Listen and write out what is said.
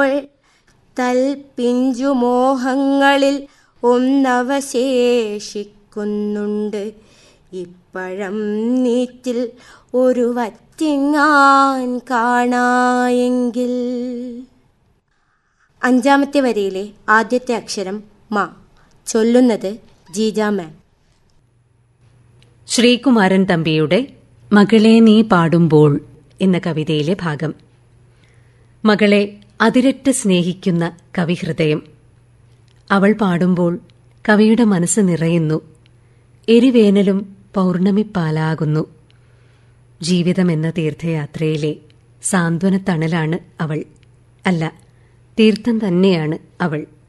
പാടുമ്പോൾ തൽപിഞ്ചുമോഹങ്ങളിൽ ഒന്നവശേഷിക്കുന്നുണ്ട് ഇപ്പഴം നീറ്റിൽ ഒരു വറ്റിങ്ങാൻ കാണായെങ്കിൽ അഞ്ചാമത്തെ വരിയിലെ ആദ്യത്തെ അക്ഷരം മ ചൊല്ലുന്നത് ജീജ മാം ശ്രീകുമാരൻ തമ്പിയുടെ മകളെ നീ പാടുമ്പോൾ എന്ന കവിതയിലെ ഭാഗം മകളെ അതിരറ്റ് സ്നേഹിക്കുന്ന കവിഹൃദയം അവൾ പാടുമ്പോൾ കവിയുടെ മനസ്സ് നിറയുന്നു എരിവേനലും പൗർണമിപ്പാലാകുന്നു ജീവിതമെന്ന തീർത്ഥയാത്രയിലെ സാന്ത്വനത്തണലാണ് അവൾ അല്ല തീർത്ഥം തന്നെയാണ് അവൾ